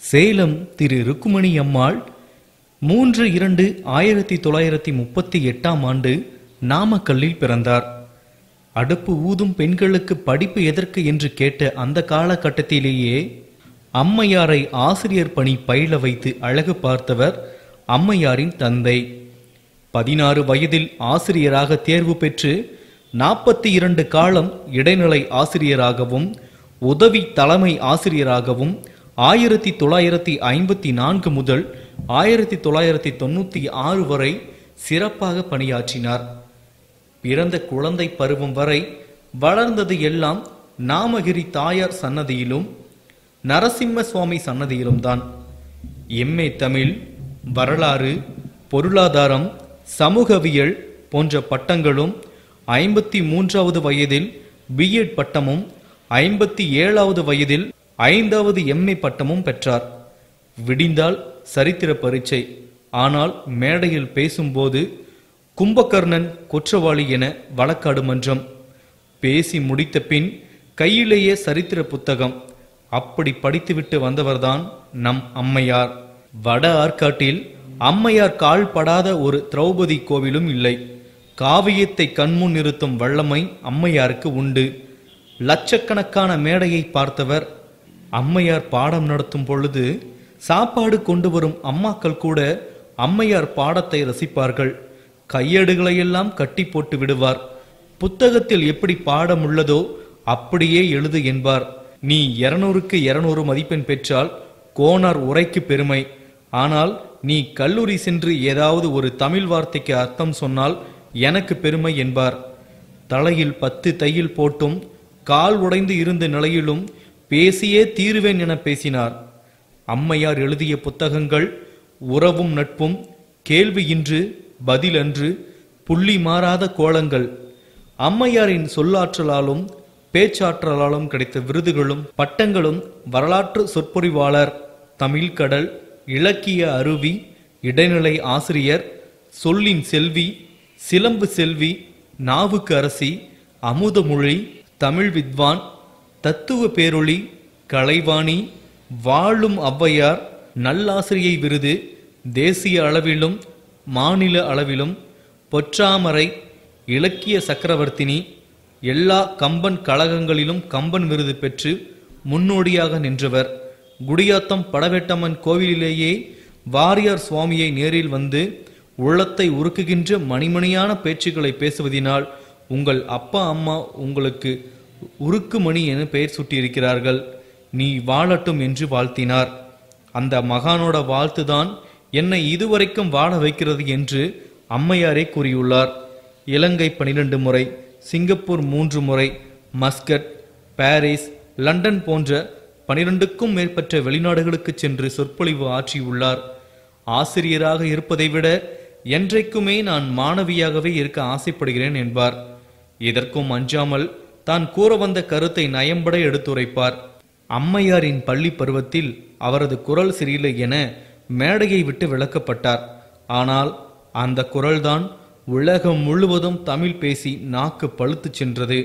சேலம் திரு ருக்குமணி அம்மாள் மூன்று இரண்டு ஆயிரத்தி தொள்ளாயிரத்தி முப்பத்தி எட்டாம் ஆண்டு நாமக்கல்லில் பிறந்தார் அடுப்பு ஊதும் பெண்களுக்கு படிப்பு எதற்கு என்று கேட்ட அந்த காலகட்டத்திலேயே அம்மையாரை ஆசிரியர் பணி பயில வைத்து அழகு பார்த்தவர் அம்மையாரின் தந்தை பதினாறு வயதில் ஆசிரியராக தேர்வு பெற்று நாற்பத்தி இரண்டு காலம் இடைநிலை ஆசிரியராகவும் உதவி தலைமை ஆசிரியராகவும் ஆயிரத்தி தொள்ளாயிரத்தி ஐம்பத்தி நான்கு முதல் ஆயிரத்தி தொள்ளாயிரத்தி தொண்ணூத்தி ஆறு வரை சிறப்பாக பணியாற்றினார் பிறந்த குழந்தை பருவம் வரை வளர்ந்தது எல்லாம் நாமகிரி தாயார் சன்னதியிலும் நரசிம்ம சுவாமி சன்னதியிலும் தான் எம்ஏ தமிழ் வரலாறு பொருளாதாரம் சமூகவியல் போன்ற பட்டங்களும் ஐம்பத்தி மூன்றாவது வயதில் பிஎட் பட்டமும் ஐம்பத்தி ஏழாவது வயதில் ஐந்தாவது எம்ஏ பட்டமும் பெற்றார் விடிந்தால் சரித்திர பரீட்சை ஆனால் மேடையில் பேசும்போது கும்பகர்ணன் குற்றவாளி என வழக்காடு மன்றம் பேசி முடித்த பின் கையிலேயே சரித்திர புத்தகம் அப்படி படித்துவிட்டு வந்தவர்தான் நம் அம்மையார் வட ஆற்காட்டில் அம்மையார் கால் படாத ஒரு திரௌபதி கோவிலும் இல்லை காவியத்தை கண்முன் நிறுத்தும் வல்லமை அம்மையாருக்கு உண்டு லட்சக்கணக்கான மேடையை பார்த்தவர் அம்மையார் பாடம் நடத்தும் பொழுது சாப்பாடு கொண்டு வரும் அம்மாக்கள் கூட அம்மையார் பாடத்தை ரசிப்பார்கள் கையேடுகளையெல்லாம் கட்டி போட்டு விடுவார் புத்தகத்தில் எப்படி பாடம் உள்ளதோ அப்படியே எழுது என்பார் நீ இருநூறுக்கு இருநூறு மதிப்பெண் பெற்றால் கோனார் உரைக்கு பெருமை ஆனால் நீ கல்லூரி சென்று ஏதாவது ஒரு தமிழ் வார்த்தைக்கு அர்த்தம் சொன்னால் எனக்கு பெருமை என்பார் தலையில் பத்து தையில் போட்டும் கால் உடைந்து இருந்த நிலையிலும் பேசியே தீருவேன் என பேசினார் அம்மையார் எழுதிய புத்தகங்கள் உறவும் நட்பும் கேள்வி இன்று பதில் அன்று புள்ளி மாறாத கோலங்கள் அம்மையாரின் சொல்லாற்றலாலும் பேச்சாற்றலாலும் கிடைத்த விருதுகளும் பட்டங்களும் வரலாற்று சொற்பொழிவாளர் தமிழ்கடல் இலக்கிய அருவி இடைநிலை ஆசிரியர் சொல்லின் செல்வி சிலம்பு செல்வி நாவுக்கு அரசி அமுதமொழி தமிழ் வித்வான் தத்துவ பேரொளி கலைவாணி வாழும் ஔவையார் நல்லாசிரியை விருது தேசிய அளவிலும் மாநில அளவிலும் பொற்றாமரை இலக்கிய சக்கரவர்த்தினி எல்லா கம்பன் கழகங்களிலும் கம்பன் விருது பெற்று முன்னோடியாக நின்றவர் குடியாத்தம் படவேட்டம்மன் கோவிலிலேயே வாரியார் சுவாமியை நேரில் வந்து உள்ளத்தை உருக்குகின்ற மணிமணியான பேச்சுக்களை பேசுவதினால் உங்கள் அப்பா அம்மா உங்களுக்கு உருக்குமணி என பெயர் சூட்டியிருக்கிறார்கள் நீ வாழட்டும் என்று வாழ்த்தினார் அந்த மகானோட வாழ்த்துதான் என்னை இதுவரைக்கும் வாழ வைக்கிறது என்று அம்மையாரே கூறியுள்ளார் இலங்கை பனிரெண்டு முறை சிங்கப்பூர் மூன்று முறை மஸ்கட் பாரிஸ் லண்டன் போன்ற பனிரெண்டுக்கும் மேற்பட்ட வெளிநாடுகளுக்கு சென்று சொற்பொழிவு ஆற்றியுள்ளார் ஆசிரியராக இருப்பதை விட என்றைக்குமே நான் மாணவியாகவே இருக்க ஆசைப்படுகிறேன் என்பார் இதற்கும் அஞ்சாமல் தான் கூற வந்த கருத்தை நயம்பட எடுத்துரைப்பார் அம்மையாரின் பள்ளி பருவத்தில் அவரது குரல் சரியில்லை என மேடையை விட்டு விளக்கப்பட்டார் ஆனால் அந்த குரல்தான் உலகம் முழுவதும் தமிழ் பேசி நாக்கு பழுத்துச் சென்றது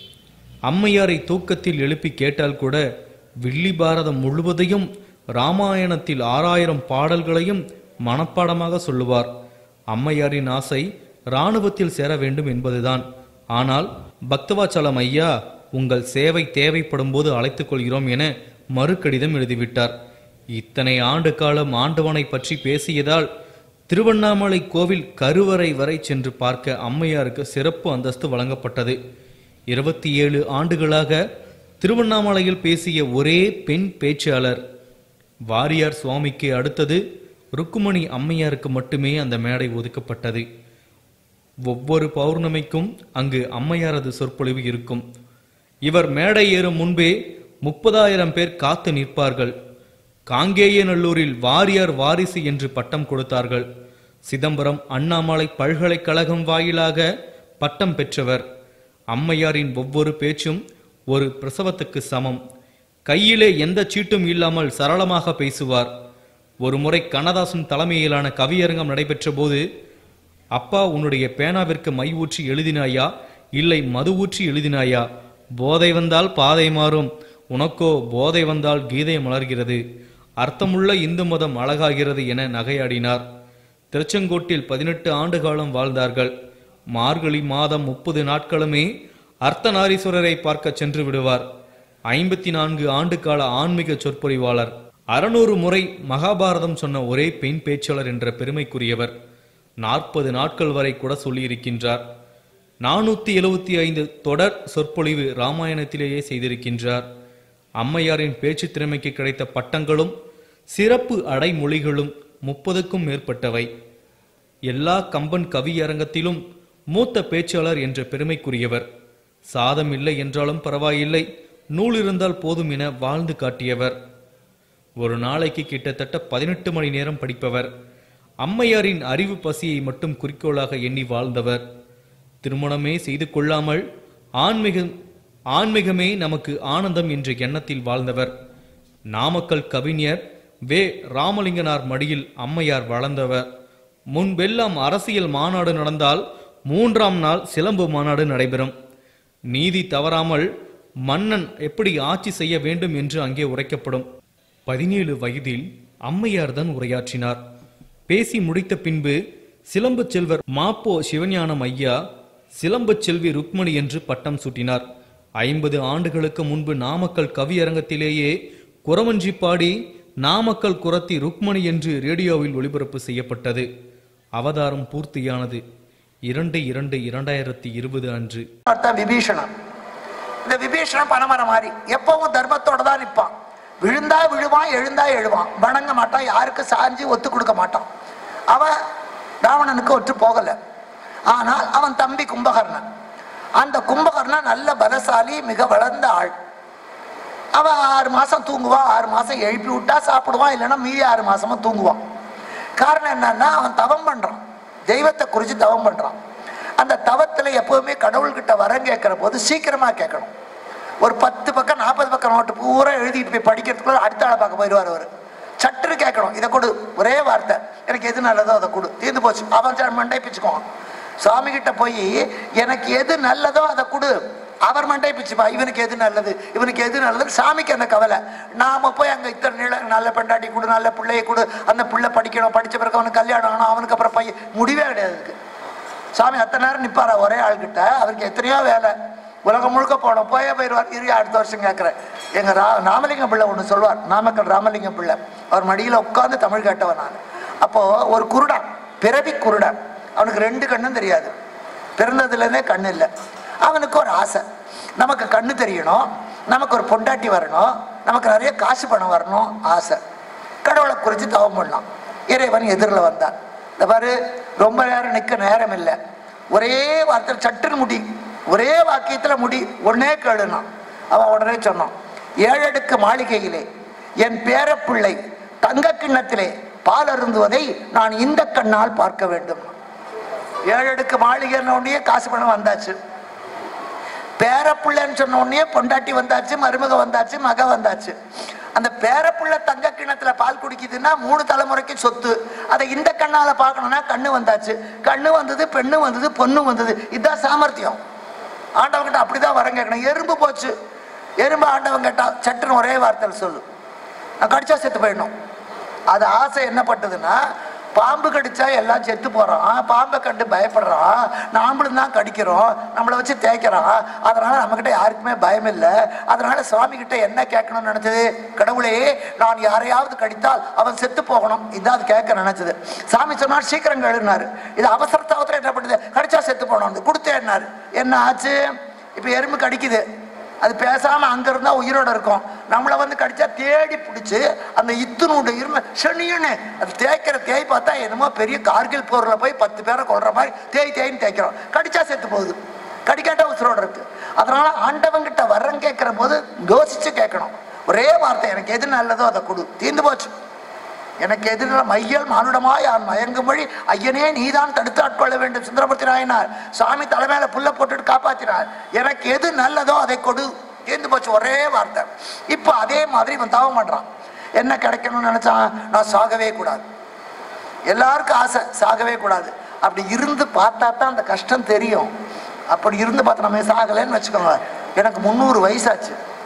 அம்மையாரை தூக்கத்தில் எழுப்பி கேட்டால் கூட வில்லி பாரதம் முழுவதையும் ராமாயணத்தில் ஆறாயிரம் பாடல்களையும் மனப்பாடமாக சொல்லுவார் அம்மையாரின் ஆசை இராணுவத்தில் சேர வேண்டும் என்பதுதான் ஆனால் பக்தவாச்சலம் ஐயா உங்கள் சேவை தேவைப்படும் போது அழைத்துக் கொள்கிறோம் என மறுகடிதம் எழுதிவிட்டார் இத்தனை ஆண்டு காலம் ஆண்டவனை பற்றி பேசியதால் திருவண்ணாமலை கோவில் கருவறை வரை சென்று பார்க்க அம்மையாருக்கு சிறப்பு அந்தஸ்து வழங்கப்பட்டது இருபத்தி ஏழு ஆண்டுகளாக திருவண்ணாமலையில் பேசிய ஒரே பெண் பேச்சாளர் வாரியார் சுவாமிக்கு அடுத்தது ருக்குமணி அம்மையாருக்கு மட்டுமே அந்த மேடை ஒதுக்கப்பட்டது ஒவ்வொரு பௌர்ணமிக்கும் அங்கு அம்மையாரது சொற்பொழிவு இருக்கும் இவர் மேடை ஏறும் முன்பே முப்பதாயிரம் பேர் காத்து நிற்பார்கள் காங்கேயநல்லூரில் வாரியார் வாரிசு என்று பட்டம் கொடுத்தார்கள் சிதம்பரம் அண்ணாமலை பல்கலைக்கழகம் வாயிலாக பட்டம் பெற்றவர் அம்மையாரின் ஒவ்வொரு பேச்சும் ஒரு பிரசவத்துக்கு சமம் கையிலே எந்த சீட்டும் இல்லாமல் சரளமாக பேசுவார் ஒரு முறை கண்ணதாசன் தலைமையிலான கவியரங்கம் நடைபெற்ற போது அப்பா உன்னுடைய பேனாவிற்கு மை ஊற்றி எழுதினாயா இல்லை மது ஊற்றி எழுதினாயா போதை வந்தால் பாதை மாறும் உனக்கோ போதை வந்தால் கீதை மலர்கிறது அர்த்தமுள்ள இந்து மதம் அழகாகிறது என நகையாடினார் திருச்செங்கோட்டில் பதினெட்டு ஆண்டு காலம் வாழ்ந்தார்கள் மார்கழி மாதம் முப்பது நாட்களுமே அர்த்தநாரீஸ்வரரை பார்க்க சென்று விடுவார் ஐம்பத்தி நான்கு ஆண்டு கால ஆன்மீக சொற்பொழிவாளர் அறுநூறு முறை மகாபாரதம் சொன்ன ஒரே பெண் பேச்சாளர் என்ற பெருமைக்குரியவர் நாற்பது நாட்கள் வரை கூட சொல்லியிருக்கின்றார் நானூத்தி எழுவத்தி ஐந்து தொடர் சொற்பொழிவு ராமாயணத்திலேயே செய்திருக்கின்றார் அம்மையாரின் பேச்சு திறமைக்கு கிடைத்த பட்டங்களும் சிறப்பு அடைமொழிகளும் முப்பதுக்கும் மேற்பட்டவை எல்லா கம்பன் கவியரங்கத்திலும் மூத்த பேச்சாளர் என்ற பெருமைக்குரியவர் சாதம் இல்லை என்றாலும் பரவாயில்லை நூல் இருந்தால் போதும் என வாழ்ந்து காட்டியவர் ஒரு நாளைக்கு கிட்டத்தட்ட பதினெட்டு மணி நேரம் படிப்பவர் அம்மையாரின் அறிவு பசியை மட்டும் குறிக்கோளாக எண்ணி வாழ்ந்தவர் திருமணமே செய்து கொள்ளாமல் ஆன்மீகம் ஆன்மீகமே நமக்கு ஆனந்தம் என்ற எண்ணத்தில் வாழ்ந்தவர் நாமக்கல் கவிஞர் வே ராமலிங்கனார் மடியில் அம்மையார் வளர்ந்தவர் முன்பெல்லாம் அரசியல் மாநாடு நடந்தால் மூன்றாம் நாள் சிலம்பு மாநாடு நடைபெறும் நீதி தவறாமல் மன்னன் எப்படி ஆட்சி செய்ய வேண்டும் என்று அங்கே உரைக்கப்படும் பதினேழு வயதில் அம்மையார் தான் உரையாற்றினார் பேசி முடித்த பின்பு சிலம்பு செல்வர் மாப்போ சிவஞானம் ஐயா சிலம்பு செல்வி ருக்மணி என்று பட்டம் சூட்டினார் ஐம்பது ஆண்டுகளுக்கு முன்பு நாமக்கல் கவியரங்கத்திலேயே குறவஞ்சி பாடி நாமக்கல் குரத்தி ருக்மணி என்று ரேடியோவில் ஒளிபரப்பு செய்யப்பட்டது அவதாரம் பூர்த்தியானது இரண்டு இரண்டு இரண்டாயிரத்தி இருபது அன்று அர்த்தம் விபீஷணன் இந்த விபீஷணன் பனமரம் மாதிரி எப்பவும் தர்மத்தோட தான் நிற்பான் விழுந்தா விழுவான் எழுந்தா எழுவான் வணங்க மாட்டான் யாருக்கும் சாஞ்சி ஒத்து கொடுக்க மாட்டான் அவன் ராவணனுக்கு ஒற்று போகல ஆனால் அவன் தம்பி கும்பகர்ணன் அந்த கும்பகர்ணன் நல்ல பலசாலி மிக வளர்ந்த ஆள் அவன் ஆறு மாசம் தூங்குவான் ஆறு மாசம் எழுப்பி விட்டா சாப்பிடுவான் இல்லைன்னா மீதி ஆறு மாசமும் தூங்குவான் காரணம் என்னன்னா அவன் தவம் பண்றான் தெய்வத்தை குறித்து தவம் பண்றான் அந்த தவத்துல எப்பவுமே கடவுள்கிட்ட வரம் கேட்கிற போது சீக்கிரமா கேட்கணும் ஒரு பத்து பக்கம் நாற்பது பக்கம் நோட்டு பூரா எழுதிட்டு போய் படிக்கிறதுக்குள்ள அடுத்த ஆளை பார்க்க போயிடுவார் அவர் சட்டுன்னு கேட்கணும் இதை கொடு ஒரே வார்த்தை எனக்கு எது நல்லதோ அதை கொடு தீர்ந்து போச்சு அவன் ச- மண்டை பிச்சுக்குவான் சுவாமி கிட்ட போய் எனக்கு எது நல்லதோ அதை கொடு அவர் மண்டை பிச்சுப்பா இவனுக்கு எது நல்லது இவனுக்கு எது நல்லது சாமிக்கு அந்த கவலை நாம போய் அங்க இத்தனை நில நல்ல பெண்டாட்டி கொடு நல்ல பிள்ளையை கொடு அந்த பிள்ளை படிக்கணும் படிச்ச பிறகு அவனுக்கு கல்யாணம் ஆகணும் அவனுக்கு அப்புறம் பையன் முடிவே கிடையாது அதுக்கு சாமி அத்தனை நேரம் நிப்பாரா ஒரே ஆள்கிட்ட அவருக்கு எத்தனையோ வேலை உலகம் முழுக்க போனோம் போயே போயிடுவார் இரு அடுத்த வருஷம் கேட்குறேன் எங்க ரா ராமலிங்கம் பிள்ளை ஒன்று சொல்வார் நாமக்கல் ராமலிங்கம் பிள்ளை அவர் மடியில் உட்காந்து தமிழ் கேட்டவன் நான் அப்போ ஒரு குருடன் பிறவி குருடன் அவனுக்கு ரெண்டு கண்ணும் தெரியாது பிறந்ததுலேருந்தே கண்ணு இல்லை அவனுக்கு ஒரு ஆசை நமக்கு கண்ணு தெரியணும் நமக்கு ஒரு பொண்டாட்டி வரணும் நமக்கு நிறைய காசு பணம் வரணும் ஆசை கடவுளை குறித்து தவம் பண்ணலாம் இறைவன் எதிரில் வந்தான் இந்த பாரு ரொம்ப நேரம் நிற்க நேரம் இல்லை ஒரே வார்த்தை சட்டுன்னு முடி ஒரே வாக்கியத்தில் முடி ஒன்னே கேளுனான் அவன் உடனே சொன்னான் ஏழடுக்கு மாளிகையிலே என் பேரப்பிள்ளை தங்க கிண்ணத்திலே பால் அருந்துவதை நான் இந்த கண்ணால் பார்க்க வேண்டும் ஏழடுக்கு மாளிகைன்னு உடனே காசு பணம் வந்தாச்சு பேரப்புள்ளன்னு சொன்ன உடனே பொண்டாட்டி வந்தாச்சு மருமக வந்தாச்சு மக வந்தாச்சு அந்த பேரப்புள்ள தங்க கிணத்துல பால் குடிக்குதுன்னா மூணு தலைமுறைக்கு சொத்து அதை இந்த கண்ணால பார்க்கணும்னா கண்ணு வந்தாச்சு கண்ணு வந்தது பெண்ணு வந்தது பொண்ணு வந்தது இதுதான் சாமர்த்தியம் ஆண்டவங்கிட்ட அப்படிதான் வரம் கேட்கணும் எறும்பு போச்சு எறும்பு ஆண்டவன் கேட்டா சட்டுன்னு ஒரே வார்த்தையில் சொல்லு நான் கடிச்சா செத்து போயிடணும் அது ஆசை என்ன பட்டதுன்னா பாம்பு கடிச்சா எல்லாம் செத்து போறான் பாம்பை கண்டு பயப்படுறான் நாமளும் தான் கடிக்கிறோம் நம்மளை வச்சு தேய்க்கிறான் அதனால நம்மகிட்ட யாருக்குமே பயம் இல்லை அதனால சுவாமி கிட்ட என்ன கேட்கணும்னு நினைச்சது கடவுளே நான் யாரையாவது கடித்தால் அவன் செத்து போகணும் இதான் அது கேட்க நினைச்சது சாமி சொன்னார் சீக்கிரம் எழுதினாரு இது அவசரத்தாவத்துல என்ன பண்ணுது கடிச்சா செத்து போனோம் கொடுத்தேன்னாரு என்ன ஆச்சு இப்ப எறும்பு கடிக்குது அது பேசாம அங்க இருந்தா உயிரோட இருக்கும் நம்மளை வந்து கடிச்சா தேடி பிடிச்சு அந்த இத்துனோட இரும செனியன்னு அது தேய்க்கிற தேய் பார்த்தா என்னமோ பெரிய கார்கில் போர்ல போய் பத்து பேரை கொள்ற மாதிரி தேய் தேய்ன்னு தேய்க்கிறோம் கடிச்சா செத்து போகுது கடிக்காட்டா உசுரோட இருக்கு அதனால ஆண்டவங்கிட்ட வரம் கேட்கிற போது யோசிச்சு கேட்கணும் ஒரே வார்த்தை எனக்கு எது நல்லதோ அதை கொடு தீர்ந்து போச்சு எனக்கு எதிரில் மையல் மானுடமாய் நான் மயங்கும் வழி ஐயனே நீதான் தடுத்து ஆட்கொள்ள வேண்டும் சுந்தரமூர்த்தி நாயனார் சாமி தலைமையில புல்ல போட்டுட்டு காப்பாத்தினார் எனக்கு எது நல்லதோ அதை கொடு தீர்ந்து போச்சு ஒரே வார்த்தை இப்போ அதே மாதிரி இவன் தவம் பண்றான் என்ன கிடைக்கணும்னு நினைச்சான் நான் சாகவே கூடாது எல்லாருக்கும் ஆசை சாகவே கூடாது அப்படி இருந்து பார்த்தா தான் அந்த கஷ்டம் தெரியும் அப்படி இருந்து பார்த்தா நம்ம சாகலைன்னு வச்சுக்கோங்க எனக்கு முந்நூறு வயசாச்சு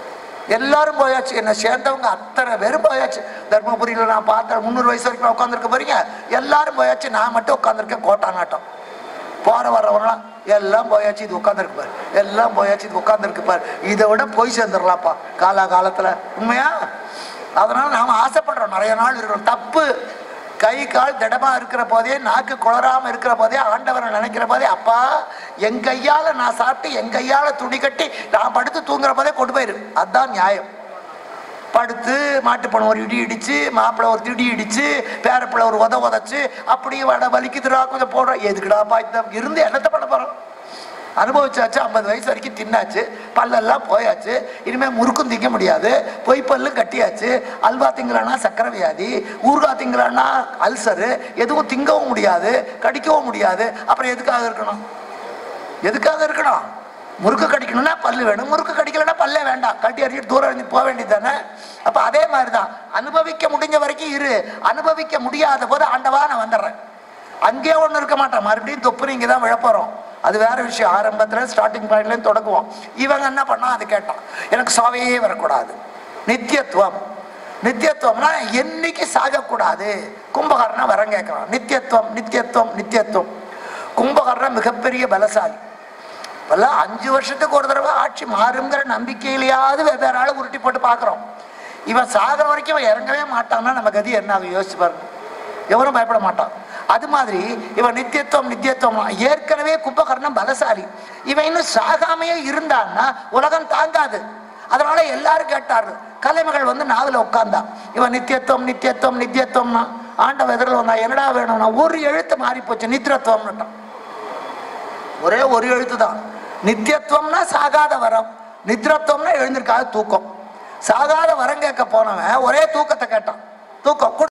எல்லாரும் போயாச்சு என்ன சேர்ந்தவங்க அத்தனை பேரும் போயாச்சு தர்மபுரியில் நான் பார்த்தேன் முந்நூறு வயசு வரைக்கும் உட்காந்துருக்க போறீங்க எல்லாரும் போயாச்சு நான் மட்டும் உட்காந்துருக்கேன் கோட்டானாட்டம் போற வர்றவங்களாம் எல்லாம் போயாச்சு இது உட்காந்துருக்கு பாரு எல்லாம் போயாச்சு இது உட்காந்துருக்கு பாரு இதை விட போய் சேர்ந்துடலாம்ப்பா காலா காலத்துல உண்மையா அதனால நாம ஆசைப்படுறோம் நிறைய நாள் இருக்கிறோம் தப்பு கை கால் திடமா இருக்கிற போதே நாக்கு குளராம இருக்கிற போதே ஆண்டவரை நினைக்கிற போதே அப்பா என் கையால நான் சாப்பிட்டு என் கையால துணி கட்டி நான் படுத்து தூங்குற போதே கொண்டு போயிரு அதுதான் நியாயம் படுத்து மாட்டுப்பணம் ஒரு இடி இடிச்சு மாப்பிள்ளை ஒரு திடி இடிச்சு பேரப்பிள்ளை ஒரு உத உதச்சு அப்படியே வட வலிக்குதுடா கொஞ்சம் போடுறோம் எதுக்குடாப்பா இந்த இருந்து என்னத்தை பண்ண போறோம் அனுபவிச்சாச்சு ஐம்பது வயசு வரைக்கும் தின்னாச்சு பல்லெல்லாம் போயாச்சு இனிமே முறுக்கும் திங்க முடியாது பொய் பல்லு கட்டியாச்சு அல்வா திங்கலானா சக்கரை வியாதி ஊறுகாய் திங்கலானா அல்சரு எதுவும் திங்கவும் முடியாது கடிக்கவும் முடியாது அப்புறம் எதுக்காக இருக்கணும் எதுக்காக இருக்கணும் முறுக்கு கடிக்கணும்னா பல்லு வேணும் முறுக்கு கடிக்கலன்னா பல்லே வேண்டாம் கட்டி அறிஞ்சிட்டு தூரம் அறிஞ்சு போக வேண்டியது தானே அப்ப அதே மாதிரி தான் அனுபவிக்க முடிஞ்ச வரைக்கும் இரு அனுபவிக்க முடியாத போது ஆண்டவா நான் வந்துடுறேன் அங்கேயே ஒன்றும் இருக்க மாட்டேன் மறுபடியும் தொப்பு இங்கே தான் விழப்போறோம் அது வேற விஷயம் ஆரம்பத்தில் ஸ்டார்டிங் பாயிண்ட்லேருந்து தொடங்குவோம் இவங்க என்ன பண்ணா அது கேட்டான் எனக்கு சாவையே வரக்கூடாது நித்தியத்துவம் நித்தியத்துவம்னா என்னைக்கு சாகக்கூடாது கும்பகர்ணன் வரம் கேட்கறான் நித்தியத்துவம் நித்தியத்துவம் நித்தியத்துவம் கும்பகர்ணன் மிகப்பெரிய பலசாலி இப்பெல்லாம் அஞ்சு வருஷத்துக்கு ஒரு தடவை ஆட்சி மாறுங்கிற நம்பிக்கையிலேயாவது வெவ்வேறு ஆளை உருட்டி போட்டு பார்க்குறோம் இவன் சாகிற வரைக்கும் இவன் இறங்கவே மாட்டான்னா நம்ம கதி என்ன ஆகும் யோசிச்சு பாருங்க எவரும் பயப்பட மாட்டான் அது மாதிரி இவன் நித்தியத்துவம் நித்தியத்துவம் ஏற்கனவே கும்பகர்ணம் பலசாலி இவன் இன்னும் சாகாமையே இருந்தான்னா உலகம் தாங்காது அதனால எல்லாரும் கேட்டாரு கலைமகள் வந்து நாவில் உட்கார்ந்தா இவன் நித்தியத்துவம் நித்தியத்துவம் நித்தியத்துவம்னா ஆண்டவ எதிரில் வந்தா என்னடா வேணும்னா ஒரு எழுத்து மாறி போச்சு நித்திரத்துவம்னுட்டான் ஒரே ஒரு எழுத்து தான் நித்தியத்துவம்னா சாகாத வரம் நித்திரத்துவம்னா எழுந்திருக்காத தூக்கம் சாகாத வரம் கேட்க போனவன் ஒரே தூக்கத்தை கேட்டான் தூக்கம்